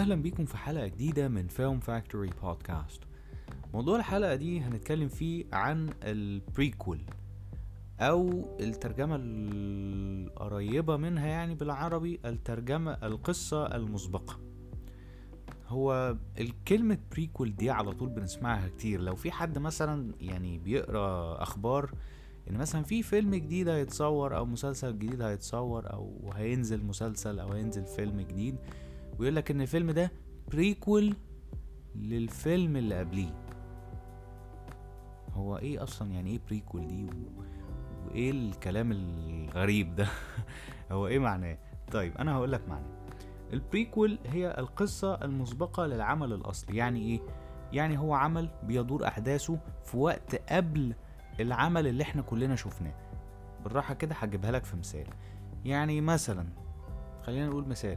اهلا بيكم في حلقه جديده من فيلم فاكتوري بودكاست موضوع الحلقه دي هنتكلم فيه عن البريكول او الترجمه القريبه منها يعني بالعربي الترجمه القصه المسبقه هو الكلمة بريكول دي على طول بنسمعها كتير لو في حد مثلا يعني بيقرا اخبار ان مثلا في فيلم جديد هيتصور او مسلسل جديد هيتصور او هينزل مسلسل او هينزل فيلم جديد ويقول لك ان الفيلم ده بريكول للفيلم اللي قبليه هو ايه اصلا يعني ايه بريكول دي و... وايه الكلام الغريب ده هو ايه معناه طيب انا هقول لك معناه البريكول هي القصة المسبقة للعمل الأصلي يعني إيه؟ يعني هو عمل بيدور أحداثه في وقت قبل العمل اللي احنا كلنا شفناه بالراحة كده هجيبها لك في مثال يعني مثلا خلينا نقول مثال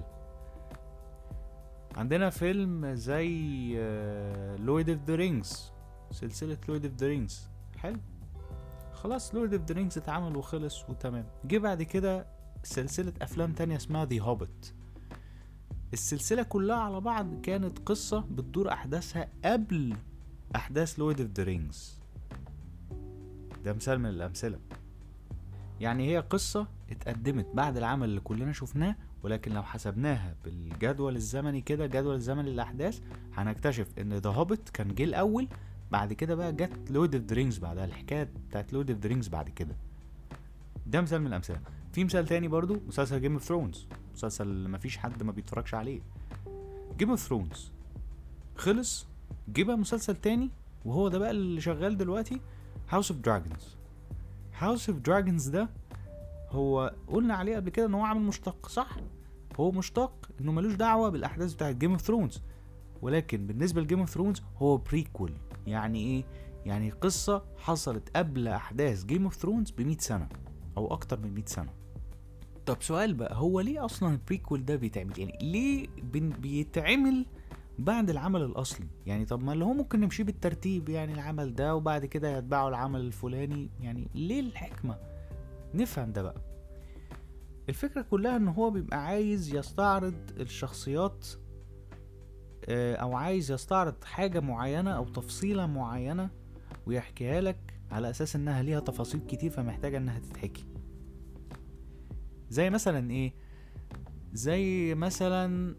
عندنا فيلم زي لورد اوف ذا رينجز سلسلة لورد اوف ذا رينجز حلو خلاص لورد اوف ذا رينجز اتعمل وخلص وتمام جه بعد كده سلسلة أفلام تانية اسمها ذا هوبت السلسلة كلها على بعض كانت قصة بتدور أحداثها قبل أحداث لورد اوف ذا رينجز ده مثال من الأمثلة يعني هي قصة اتقدمت بعد العمل اللي كلنا شفناه ولكن لو حسبناها بالجدول الزمني كده جدول الزمني للأحداث هنكتشف إن ذا هوبت كان جه الأول بعد كده بقى جت لورد اوف ذا رينجز بعدها الحكاية بتاعت لورد اوف ذا رينجز بعد كده ده مثال من الأمثلة في مثال تاني برضو مسلسل جيم اوف ثرونز مسلسل مفيش حد ما بيتفرجش عليه جيم اوف ثرونز خلص جه بقى مسلسل تاني وهو ده بقى اللي شغال دلوقتي هاوس اوف دراجونز هاوس اوف دراجونز ده هو قلنا عليه قبل كده ان هو عامل مشتق صح هو مشتق انه ملوش دعوه بالاحداث بتاعت جيم اوف ثرونز ولكن بالنسبه لجيم اوف ثرونز هو بريكول يعني ايه يعني قصه حصلت قبل احداث جيم اوف ثرونز ب سنه او اكتر من 100 سنه طب سؤال بقى هو ليه اصلا البريكول ده بيتعمل يعني ليه بيتعمل بعد العمل الاصلي يعني طب ما اللي هو ممكن نمشي بالترتيب يعني العمل ده وبعد كده يتبعوا العمل الفلاني يعني ليه الحكمة نفهم ده بقى الفكرة كلها ان هو بيبقى عايز يستعرض الشخصيات او عايز يستعرض حاجة معينة او تفصيلة معينة ويحكيها لك على اساس انها ليها تفاصيل كتير فمحتاجة انها تتحكي زي مثلا ايه زي مثلا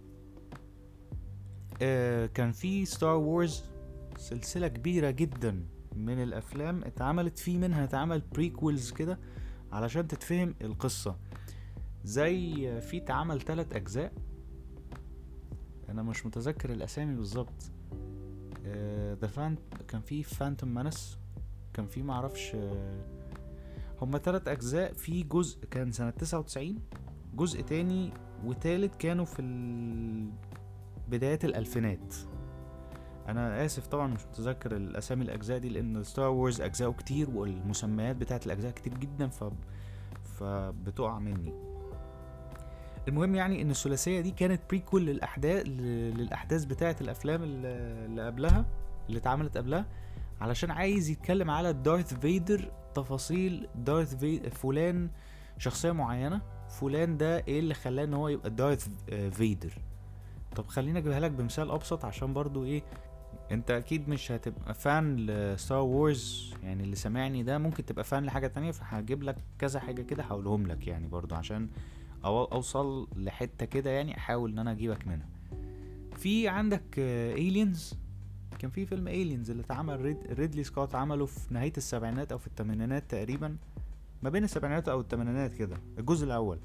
آه كان في ستار وورز سلسلة كبيرة جدا من الافلام اتعملت في منها اتعمل بريكولز كده علشان تتفهم القصة زي في اتعمل تلات اجزاء انا مش متذكر الاسامي بالظبط ذا فان كان في فانتوم مانس كان في معرفش آه هما تلات أجزاء في جزء كان سنة تسعة وتسعين جزء تاني وتالت كانوا في بدايات الألفينات أنا آسف طبعا مش متذكر الأسامي الأجزاء دي لأن ستار وورز أجزاءه كتير والمسميات بتاعت الأجزاء كتير جدا ف... فبتقع مني المهم يعني ان الثلاثيه دي كانت بريكول للاحداث للاحداث بتاعه الافلام اللي قبلها اللي اتعملت قبلها علشان عايز يتكلم على دارث فيدر تفاصيل دارث في... فلان شخصية معينة فلان ده ايه اللي خلاه ان هو يبقى دارث فيدر طب خليني اجيبها لك بمثال ابسط عشان برضو ايه انت اكيد مش هتبقى فان لستار وورز يعني اللي سامعني ده ممكن تبقى فان لحاجة تانية فهجيب لك كذا حاجة كده هقولهم لك يعني برضو عشان أو اوصل لحتة كده يعني احاول ان انا اجيبك منها في عندك ايلينز كان في فيلم ايلينز اللي اتعمل ريد ريدلي سكوت عمله في نهاية السبعينات او في الثمانينات تقريبا ما بين السبعينات او الثمانينات كده الجزء الاول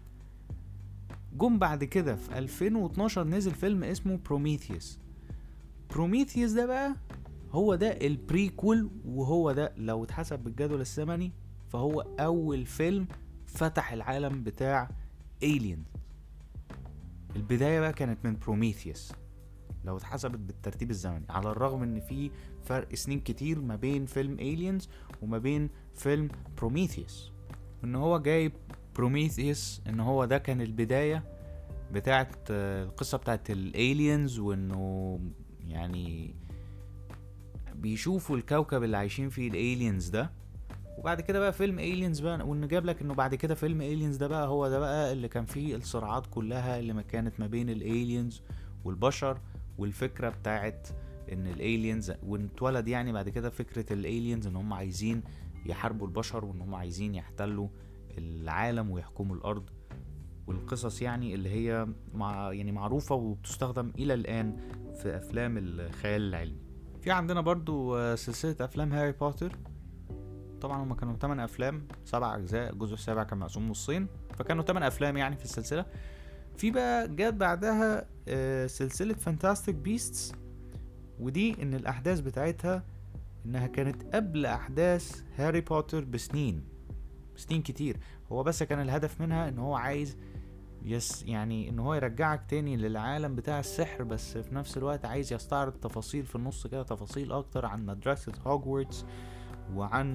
جم بعد كده في 2012 نزل فيلم اسمه بروميثيوس بروميثيوس ده بقى هو ده البريكول وهو ده لو اتحسب بالجدول الزمني فهو اول فيلم فتح العالم بتاع ايلينز البداية بقى كانت من بروميثيوس لو اتحسبت بالترتيب الزمني على الرغم ان في فرق سنين كتير ما بين فيلم الينز وما بين فيلم بروميثيوس ان هو جايب بروميثيوس ان هو ده كان البدايه بتاعت القصه بتاعت الالينز وانه يعني بيشوفوا الكوكب اللي عايشين فيه الالينز ده وبعد كده بقى فيلم الينز بقى وان جاب لك انه بعد كده فيلم الينز ده بقى هو ده بقى اللي كان فيه الصراعات كلها اللي ما كانت ما بين الالينز والبشر والفكره بتاعت ان الالينز واتولد يعني بعد كده فكره الالينز ان هم عايزين يحاربوا البشر وان هم عايزين يحتلوا العالم ويحكموا الارض والقصص يعني اللي هي مع يعني معروفة وبتستخدم إلى الآن في أفلام الخيال العلمي في عندنا برضو آه، سلسلة أفلام هاري بوتر طبعا هما كانوا 8 أفلام سبع أجزاء الجزء السابع كان مقسوم نصين فكانوا 8 أفلام يعني في السلسلة في بقى جت بعدها آه، سلسلة فانتاستيك بيستس ودي إن الأحداث بتاعتها إنها كانت قبل أحداث هاري بوتر بسنين سنين كتير هو بس كان الهدف منها ان هو عايز يس يعني ان هو يرجعك تاني للعالم بتاع السحر بس في نفس الوقت عايز يستعرض تفاصيل في النص كده تفاصيل اكتر عن مدرسة هوجورتس وعن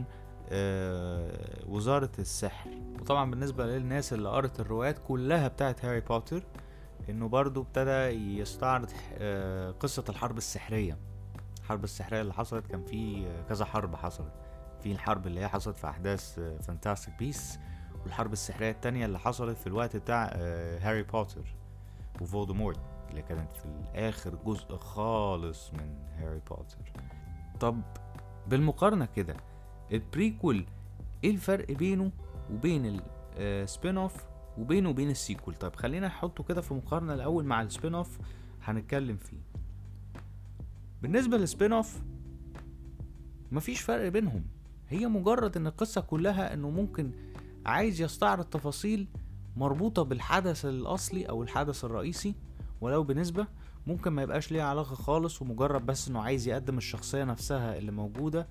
آه وزارة السحر وطبعا بالنسبة للناس اللي قرت الروايات كلها بتاعت هاري بوتر انه برضو ابتدى يستعرض آه قصة الحرب السحرية الحرب السحرية اللي حصلت كان في كذا حرب حصلت في الحرب اللي هي حصلت في احداث فانتاستيك بيس والحرب السحرية التانية اللي حصلت في الوقت بتاع آه، هاري بوتر وفولدمورت اللي كانت في الآخر جزء خالص من هاري بوتر طب بالمقارنة كده البريكول ايه الفرق بينه وبين السبين اوف وبينه وبين السيكول طب خلينا نحطه كده في مقارنة الأول مع السبين اوف هنتكلم فيه بالنسبة للسبين اوف مفيش فرق بينهم هي مجرد ان القصة كلها انه ممكن عايز يستعرض تفاصيل مربوطة بالحدث الأصلي أو الحدث الرئيسي ولو بنسبة ممكن ما يبقاش ليها علاقة خالص ومجرد بس انه عايز يقدم الشخصية نفسها اللي موجودة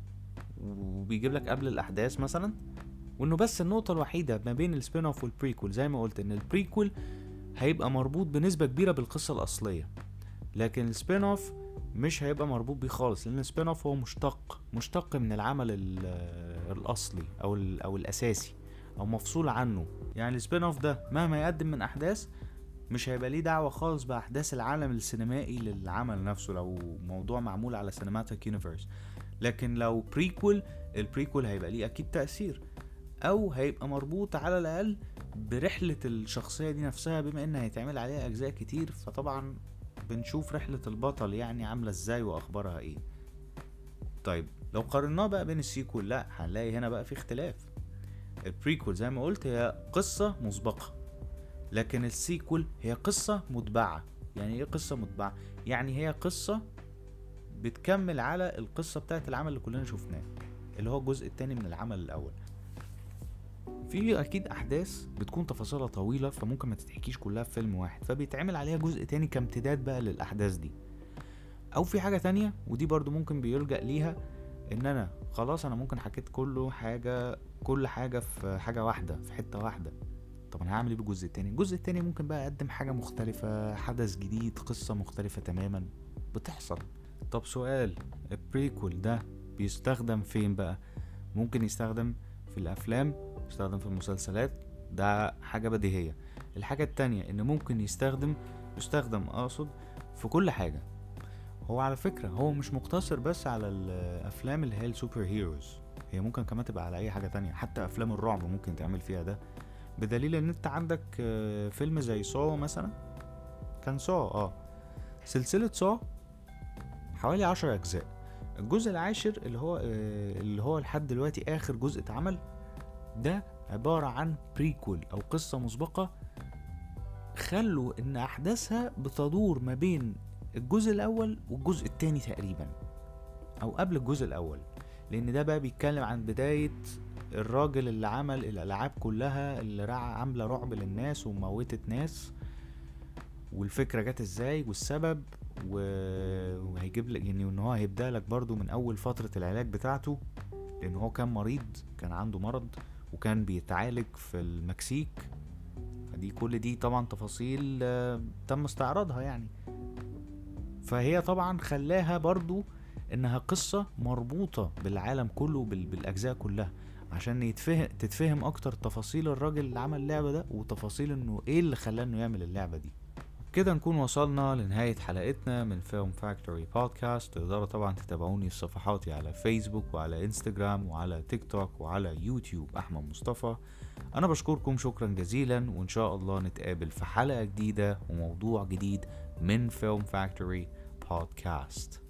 وبيجيب لك قبل الأحداث مثلا وانه بس النقطة الوحيدة ما بين السبين اوف والبريكول زي ما قلت ان البريكول هيبقى مربوط بنسبة كبيرة بالقصة الأصلية لكن السبين اوف مش هيبقى مربوط بيه خالص لان السبين اوف هو مشتق مشتق من العمل الاصلي او او الاساسي او مفصول عنه يعني السبين اوف ده مهما يقدم من احداث مش هيبقى ليه دعوة خالص بأحداث العالم السينمائي للعمل نفسه لو موضوع معمول على سينماتيك يونيفرس لكن لو بريكول البريكول هيبقى ليه أكيد تأثير أو هيبقى مربوط على الأقل برحلة الشخصية دي نفسها بما إن هيتعمل عليها أجزاء كتير فطبعا بنشوف رحلة البطل يعني عاملة ازاي واخبارها ايه طيب لو قارناه بقى بين السيكول لا هنلاقي هنا بقى في اختلاف البريكول زي ما قلت هي قصة مسبقة لكن السيكول هي قصة متبعة يعني ايه قصة متبعة يعني هي قصة بتكمل على القصة بتاعت العمل اللي كلنا شفناه اللي هو الجزء التاني من العمل الاول في اكيد احداث بتكون تفاصيلها طويله فممكن ما تتحكيش كلها في فيلم واحد فبيتعمل عليها جزء تاني كامتداد بقى للاحداث دي او في حاجه تانية ودي برضو ممكن بيلجأ ليها ان انا خلاص انا ممكن حكيت كله حاجه كل حاجه في حاجه واحده في حته واحده طب انا هعمل ايه بالجزء التاني الجزء التاني ممكن بقى اقدم حاجه مختلفه حدث جديد قصه مختلفه تماما بتحصل طب سؤال البريكول ده بيستخدم فين بقى ممكن يستخدم في الافلام يستخدم في المسلسلات ده حاجة بديهية الحاجة التانية ان ممكن يستخدم يستخدم اقصد في كل حاجة هو على فكرة هو مش مقتصر بس على الافلام اللي هي السوبر هيروز هي ممكن كمان تبقى على اي حاجة تانية حتى افلام الرعب ممكن تعمل فيها ده بدليل ان انت عندك آه، فيلم زي سو مثلا كان سو اه سلسلة سو حوالي عشر اجزاء الجزء العاشر اللي هو آه، اللي هو لحد دلوقتي اخر جزء اتعمل ده عبارة عن بريكول أو قصة مسبقة خلوا إن أحداثها بتدور ما بين الجزء الأول والجزء التاني تقريبا أو قبل الجزء الأول لأن ده بقى بيتكلم عن بداية الراجل اللي عمل الألعاب كلها اللي عاملة رعب للناس وموتت ناس والفكرة جت ازاي والسبب وهيجيب لك يعني ان هو هيبدأ لك برضو من اول فترة العلاج بتاعته لان هو كان مريض كان عنده مرض وكان بيتعالج في المكسيك فدي كل دي طبعا تفاصيل آه، تم استعراضها يعني فهي طبعا خلاها برضو انها قصة مربوطة بالعالم كله بالاجزاء كلها عشان يتفهم تتفهم اكتر تفاصيل الراجل اللي عمل اللعبة ده وتفاصيل انه ايه اللي خلاه انه يعمل اللعبة دي كده نكون وصلنا لنهاية حلقتنا من فيلم فاكتوري بودكاست تقدروا طبعا تتابعوني في صفحاتي على فيسبوك وعلى انستجرام وعلى تيك توك وعلى يوتيوب أحمد مصطفى أنا بشكركم شكرا جزيلا وإن شاء الله نتقابل في حلقة جديدة وموضوع جديد من فيلم فاكتوري بودكاست